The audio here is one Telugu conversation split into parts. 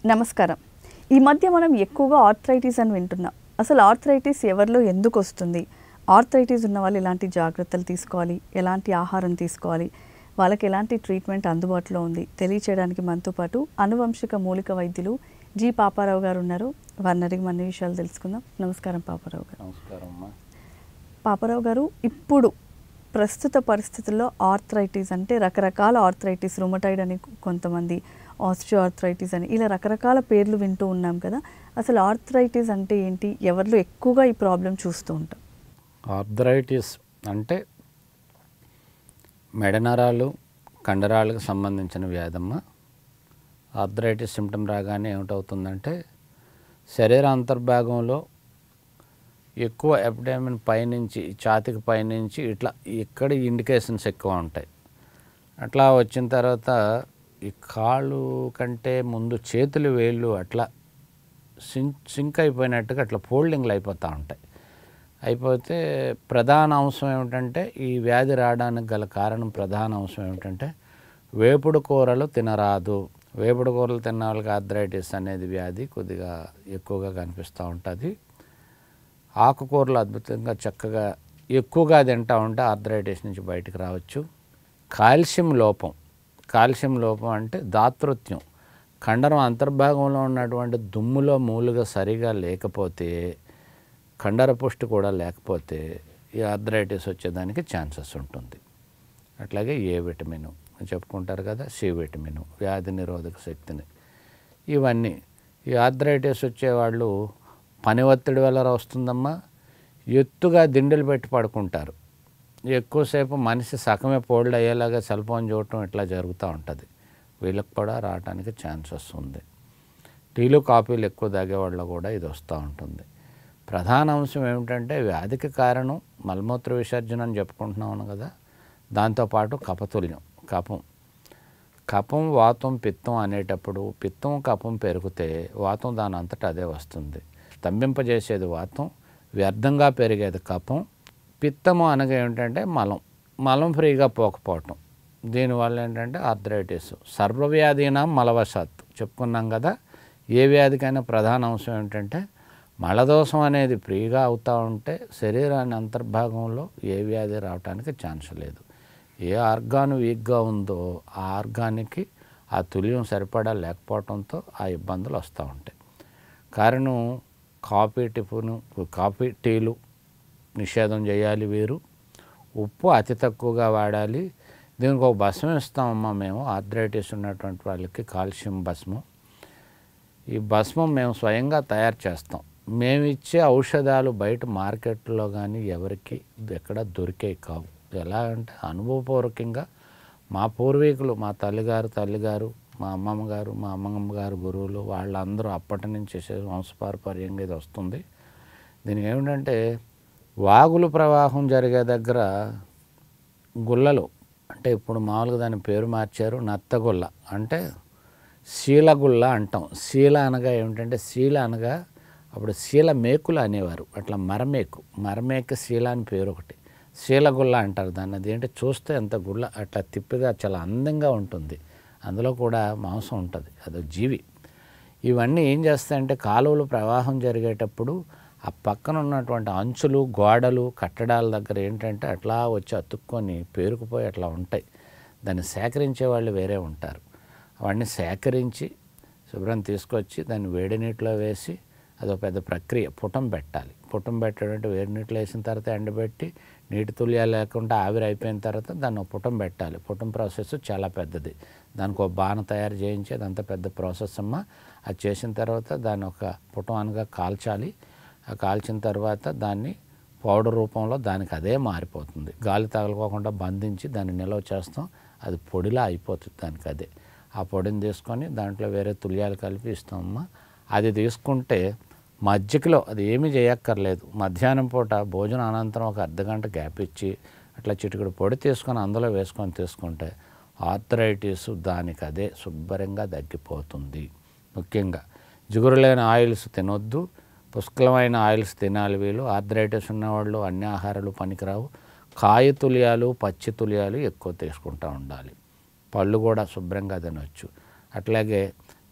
నమస్కారం ఈ మధ్య మనం ఎక్కువగా ఆర్థరైటిస్ అని వింటున్నాం అసలు ఆర్థరైటిస్ ఎవరిలో ఎందుకు వస్తుంది ఆర్థరైటిస్ ఉన్న వాళ్ళు ఎలాంటి జాగ్రత్తలు తీసుకోవాలి ఎలాంటి ఆహారం తీసుకోవాలి వాళ్ళకి ఎలాంటి ట్రీట్మెంట్ అందుబాటులో ఉంది తెలియచేయడానికి మనతో పాటు అనువంశిక మూలిక వైద్యులు జి పాపారావు గారు ఉన్నారు వారిని అడిగి మన విషయాలు తెలుసుకుందాం నమస్కారం పాపారావు గారు నమస్కారం అమ్మా పాపారావు గారు ఇప్పుడు ప్రస్తుత పరిస్థితుల్లో ఆర్థరైటిస్ అంటే రకరకాల ఆర్థరైటిస్ రుమటైడ్ అని కొంతమంది ఆస్ట్రియో ఆర్థరైటిస్ అని ఇలా రకరకాల పేర్లు వింటూ ఉన్నాం కదా అసలు ఆర్థరైటిస్ అంటే ఏంటి ఎవరిలో ఎక్కువగా ఈ ప్రాబ్లం చూస్తూ ఉంటాం ఆర్థరైటిస్ అంటే మెడనరాలు కండరాలకు సంబంధించిన వ్యాధమ్మ ఆర్థరైటిస్ సిమ్టమ్ రాగానే ఏమిటవుతుందంటే శరీర అంతర్భాగంలో ఎక్కువ అబ్డామిన్ పైనుంచి ఛాతికి పైనుంచి ఇట్లా ఇక్కడ ఇండికేషన్స్ ఎక్కువ ఉంటాయి అట్లా వచ్చిన తర్వాత ఈ కాళ్ళు కంటే ముందు చేతులు వేళ్ళు అట్లా సింక్ సింక్ అయిపోయినట్టుగా అట్లా ఫోల్డింగ్లు అయిపోతూ ఉంటాయి అయిపోతే ప్రధాన అంశం ఏమిటంటే ఈ వ్యాధి రావడానికి గల కారణం ప్రధాన అంశం ఏమిటంటే వేపుడు కూరలు తినరాదు వేపుడు కూరలు తిన్న వాళ్ళకి ఆర్థరైటిస్ అనేది వ్యాధి కొద్దిగా ఎక్కువగా కనిపిస్తూ ఉంటుంది ఆకుకూరలు అద్భుతంగా చక్కగా ఎక్కువగా తింటా ఉంటే ఆర్థరైటిస్ నుంచి బయటకు రావచ్చు కాల్షియం లోపం కాల్షియం లోపం అంటే దాతృత్యం కండరం అంతర్భాగంలో ఉన్నటువంటి దుమ్ములో మూలుగా సరిగా లేకపోతే కండర పుష్టి కూడా లేకపోతే ఈ ఆర్థరైటిస్ వచ్చేదానికి ఛాన్సెస్ ఉంటుంది అట్లాగే ఏ విటమిన్ చెప్పుకుంటారు కదా సి విటమిన్ వ్యాధి నిరోధక శక్తిని ఇవన్నీ ఈ ఆర్థరైటిస్ వచ్చేవాళ్ళు పని ఒత్తిడి వల్ల వస్తుందమ్మా ఎత్తుగా దిండులు పెట్టి పడుకుంటారు ఎక్కువసేపు మనిషి సగమే ఫోల్డ్ అయ్యేలాగా సెల్ ఫోన్ చూడటం ఇట్లా జరుగుతూ ఉంటుంది వీళ్ళకి కూడా రావడానికి ఛాన్సెస్ ఉంది టీలు కాఫీలు ఎక్కువ తాగేవాళ్ళు కూడా ఇది వస్తూ ఉంటుంది ప్రధాన అంశం ఏమిటంటే వ్యాధికి కారణం మలమూత్ర విసర్జన అని చెప్పుకుంటున్నాను కదా దాంతోపాటు కపతుల్యం కఫం కఫం వాతం పిత్తం అనేటప్పుడు పిత్తం కఫం పెరిగితే వాతం దాని అంతటా అదే వస్తుంది స్తంభింపజేసేది వాతం వ్యర్థంగా పెరిగేది కఫం పిత్తము అనగా ఏంటంటే మలం మలం ఫ్రీగా పోకపోవటం దీనివల్ల ఏంటంటే ఆర్థరైటిస్ సర్వవ్యాధీన మలవశాత్తు చెప్పుకున్నాం కదా ఏ వ్యాధికైనా ప్రధాన అంశం ఏంటంటే మలదోషం అనేది ఫ్రీగా అవుతూ ఉంటే శరీరాన్ని అంతర్భాగంలో ఏ వ్యాధి రావడానికి ఛాన్స్ లేదు ఏ ఆర్గాన్ వీక్గా ఉందో ఆ ఆర్గానికి ఆ తుల్యం సరిపడా లేకపోవడంతో ఆ ఇబ్బందులు వస్తూ ఉంటాయి కారణం కాఫీ టిఫిన్ కాఫీ టీలు నిషేధం చేయాలి వీరు ఉప్పు అతి తక్కువగా వాడాలి దీనికి ఒక భస్మం ఇస్తామమ్మా మేము ఆర్థరైటిస్ ఉన్నటువంటి వాళ్ళకి కాల్షియం భస్మం ఈ భస్మం మేము స్వయంగా తయారు చేస్తాం మేము ఇచ్చే ఔషధాలు బయట మార్కెట్లో కానీ ఎవరికి ఎక్కడ దొరికే కావు ఎలా అంటే అనుభవపూర్వకంగా మా పూర్వీకులు మా తల్లిగారు తల్లిగారు మా అమ్మమ్మ గారు మా అమ్మమ్మ గారు గురువులు వాళ్ళందరూ అప్పటి నుంచి చేసే వంశపారపర్యంగా ఇది వస్తుంది దీనికి ఏమిటంటే వాగులు ప్రవాహం జరిగే దగ్గర గుల్లలు అంటే ఇప్పుడు మామూలుగా దాని పేరు మార్చారు నత్తగుల్ల అంటే శీలగుల్ల అంటాం శీల అనగా ఏమిటంటే శీల అనగా అప్పుడు శీల మేకులు అనేవారు అట్లా మరమేకు మరమేక శీల అని పేరు ఒకటి శీలగుల్ల అంటారు దాన్ని అది ఏంటి చూస్తే ఎంత గుల్ల అట్లా తిప్పిగా చాలా అందంగా ఉంటుంది అందులో కూడా మాంసం ఉంటుంది అదొక జీవి ఇవన్నీ ఏం చేస్తాయంటే కాలువలు ప్రవాహం జరిగేటప్పుడు ఆ పక్కన ఉన్నటువంటి అంచులు గోడలు కట్టడాల దగ్గర ఏంటంటే అట్లా వచ్చి అతుక్కొని పేరుకుపోయి అట్లా ఉంటాయి దాన్ని సేకరించే వాళ్ళు వేరే ఉంటారు అవన్నీ సేకరించి శుభ్రం తీసుకొచ్చి దాన్ని వేడి నీటిలో వేసి అదొక పెద్ద ప్రక్రియ పుటం పెట్టాలి పుటం పెట్టడం అంటే వేడి నీటిలో వేసిన తర్వాత ఎండబెట్టి నీటి తుల్యాలు లేకుండా ఆవిరి అయిపోయిన తర్వాత దాన్ని ఒక పుటం పెట్టాలి పుటం ప్రాసెస్ చాలా పెద్దది దానికి ఒక బాణ తయారు చేయించి అదంతా పెద్ద ప్రాసెస్ అమ్మ అది చేసిన తర్వాత దాన్ని ఒక పుటం అనగా కాల్చాలి ఆ కాల్చిన తర్వాత దాన్ని పౌడర్ రూపంలో దానికి అదే మారిపోతుంది గాలి తగలకోకుండా బంధించి దాన్ని నిల్వ చేస్తాం అది పొడిలా అయిపోతుంది దానికి అదే ఆ పొడిని తీసుకొని దాంట్లో వేరే తుల్యాలు కలిపి ఇస్తామమ్మా అది తీసుకుంటే మజ్జిగలో అది ఏమీ చేయక్కర్లేదు మధ్యాహ్నం పూట భోజనం అనంతరం ఒక అర్ధగంట గ్యాప్ ఇచ్చి అట్లా చిటికెడు పొడి తీసుకొని అందులో వేసుకొని తీసుకుంటే ఆర్థరైటిస్ దానికి అదే శుభ్రంగా తగ్గిపోతుంది ముఖ్యంగా జిగురు లేని ఆయిల్స్ తినొద్దు పుష్కలమైన ఆయిల్స్ తినాలి వీళ్ళు ఆర్థరైటిస్ ఉన్నవాళ్ళు అన్ని ఆహారాలు పనికిరావు కాయ తులియాలు పచ్చి తులియాలు ఎక్కువ తీసుకుంటూ ఉండాలి పళ్ళు కూడా శుభ్రంగా తినొచ్చు అట్లాగే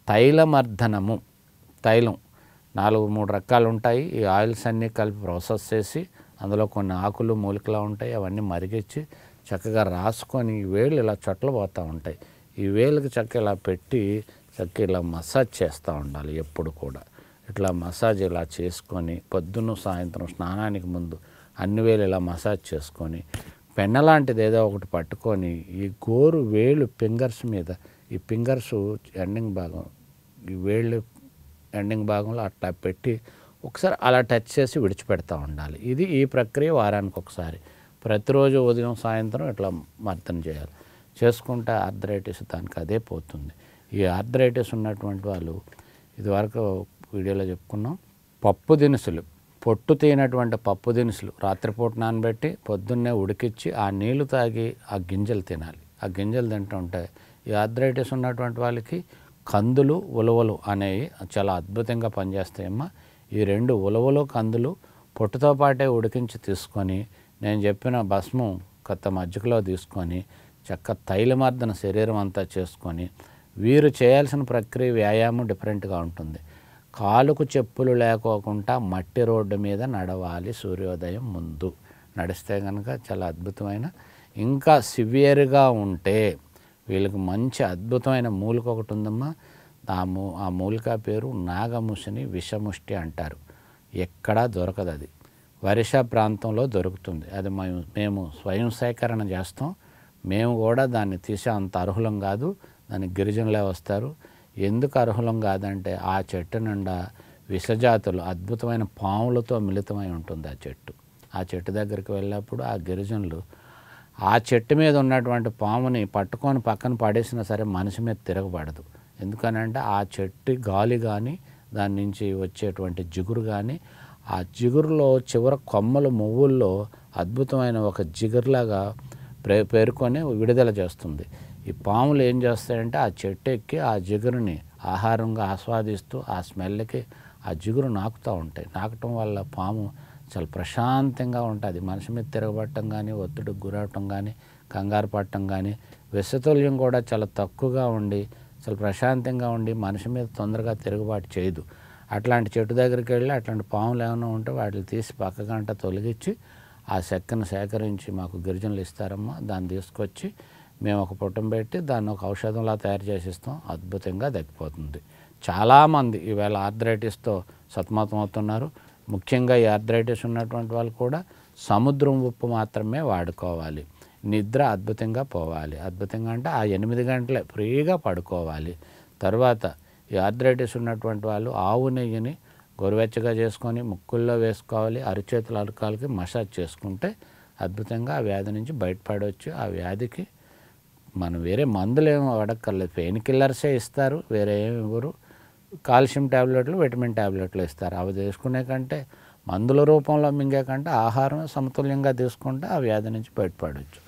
తైలమర్ధనము తైలం నాలుగు మూడు రకాలు ఉంటాయి ఈ ఆయిల్స్ అన్నీ కలిపి ప్రాసెస్ చేసి అందులో కొన్ని ఆకులు మూలికలు ఉంటాయి అవన్నీ మరిగించి చక్కగా రాసుకొని ఈ వేళ్ళు ఇలా చొట్ల పోతూ ఉంటాయి ఈ వేలుకి చక్క ఇలా పెట్టి చక్క ఇలా మసాజ్ చేస్తూ ఉండాలి ఎప్పుడు కూడా ఇట్లా మసాజ్ ఇలా చేసుకొని పొద్దున్న సాయంత్రం స్నానానికి ముందు అన్ని వేలు ఇలా మసాజ్ చేసుకొని పెన్న లాంటిది ఏదో ఒకటి పట్టుకొని ఈ గోరు వేలు ఫింగర్స్ మీద ఈ ఫింగర్స్ ఎండింగ్ భాగం ఈ వేళ్ళు ఎండింగ్ భాగంలో అట్లా పెట్టి ఒకసారి అలా టచ్ చేసి విడిచిపెడతా ఉండాలి ఇది ఈ ప్రక్రియ వారానికి ఒకసారి ప్రతిరోజు ఉదయం సాయంత్రం ఇట్లా మర్దన చేయాలి చేసుకుంటే ఆర్థరైటిస్ దానికి అదే పోతుంది ఈ ఆర్థరైటిస్ ఉన్నటువంటి వాళ్ళు ఇదివరకు వీడియోలో చెప్పుకున్నాం పప్పు దినుసులు పొట్టు తీయనటువంటి పప్పు దినుసులు రాత్రిపూట నానబెట్టి పొద్దున్నే ఉడికిచ్చి ఆ నీళ్లు తాగి ఆ గింజలు తినాలి ఆ గింజలు తింటుంటే ఈ ఆర్థరైటిస్ ఉన్నటువంటి వాళ్ళకి కందులు ఉలవలు అనేవి చాలా అద్భుతంగా పనిచేస్తాయమ్మా ఈ రెండు ఉలవలు కందులు పొట్టుతో పాటే ఉడికించి తీసుకొని నేను చెప్పిన భస్మం కొత్త మజ్జిగలో తీసుకొని చక్క తైలమర్దన శరీరం అంతా చేసుకొని వీరు చేయాల్సిన ప్రక్రియ వ్యాయామం డిఫరెంట్గా ఉంటుంది కాలుకు చెప్పులు లేకోకుండా మట్టి రోడ్డు మీద నడవాలి సూర్యోదయం ముందు నడిస్తే కనుక చాలా అద్భుతమైన ఇంకా సివియర్గా ఉంటే వీళ్ళకి మంచి అద్భుతమైన మూలిక ఒకటి ఉందమ్మా ఆ మూ ఆ మూలిక పేరు నాగముషిని విషముష్టి అంటారు ఎక్కడా దొరకదు అది వర్ష ప్రాంతంలో దొరుకుతుంది అది మేము మేము స్వయం సేకరణ చేస్తాం మేము కూడా దాన్ని తీసే అంత అర్హులం కాదు దానికి గిరిజనులే వస్తారు ఎందుకు అర్హులం కాదంటే ఆ చెట్టు నిండా విషజాతులు అద్భుతమైన పాములతో మిళితమై ఉంటుంది ఆ చెట్టు ఆ చెట్టు దగ్గరికి వెళ్ళినప్పుడు ఆ గిరిజనులు ఆ చెట్టు మీద ఉన్నటువంటి పాముని పట్టుకొని పక్కన పడేసినా సరే మనిషి మీద తిరగబడదు ఎందుకనంటే ఆ చెట్టు గాలి కానీ దాని నుంచి వచ్చేటువంటి జిగురు కానీ ఆ జిగురులో చివర కొమ్మలు మువ్వుల్లో అద్భుతమైన ఒక జిగురులాగా ప్రే పేరుకొని విడుదల చేస్తుంది ఈ పాములు ఏం చేస్తాయంటే ఆ చెట్టు ఎక్కి ఆ జిగురుని ఆహారంగా ఆస్వాదిస్తూ ఆ స్మెల్కి ఆ జిగురు నాకుతూ ఉంటాయి నాకటం వల్ల పాము చాలా ప్రశాంతంగా ఉంటుంది మనిషి మీద తిరగబట్టడం కానీ ఒత్తిడికి గురవటం కానీ కంగారు పడటం కానీ విషతుల్యం కూడా చాలా తక్కువగా ఉండి చాలా ప్రశాంతంగా ఉండి మనిషి మీద తొందరగా తిరుగుబాటు చేయదు అట్లాంటి చెట్టు దగ్గరికి వెళ్ళి అట్లాంటి పాములు ఏమైనా ఉంటే వాటిని తీసి పక్క గంట తొలగించి ఆ చెక్కను సేకరించి మాకు గిరిజనులు ఇస్తారమ్మా దాన్ని తీసుకొచ్చి మేము ఒక పుట్టం పెట్టి దాన్ని ఒక ఔషధంలా తయారు చేసి ఇస్తాం అద్భుతంగా తగ్గిపోతుంది చాలామంది ఈవేళ ఆర్థరైటిస్తో సతమతమవుతున్నారు ముఖ్యంగా ఈ ఆర్థరైటిస్ ఉన్నటువంటి వాళ్ళు కూడా సముద్రం ఉప్పు మాత్రమే వాడుకోవాలి నిద్ర అద్భుతంగా పోవాలి అద్భుతంగా అంటే ఆ ఎనిమిది గంటలే ఫ్రీగా పడుకోవాలి తర్వాత ఈ ఆర్థరైటిస్ ఉన్నటువంటి వాళ్ళు ఆవు నెయ్యిని గోరువెచ్చగా చేసుకొని ముక్కుల్లో వేసుకోవాలి అరిచేతుల అరకాలకి మసాజ్ చేసుకుంటే అద్భుతంగా ఆ వ్యాధి నుంచి బయటపడవచ్చు ఆ వ్యాధికి మనం వేరే మందులు ఏమో వాడక్కర్లేదు పెయిన్ కిల్లర్సే ఇస్తారు వేరే ఏమి ఇవ్వరు కాల్షియం ట్యాబ్లెట్లు విటమిన్ ట్యాబ్లెట్లు ఇస్తారు అవి తీసుకునే కంటే మందుల రూపంలో మింగే కంటే ఆహారం సమతుల్యంగా తీసుకుంటే ఆ వ్యాధి నుంచి బయటపడవచ్చు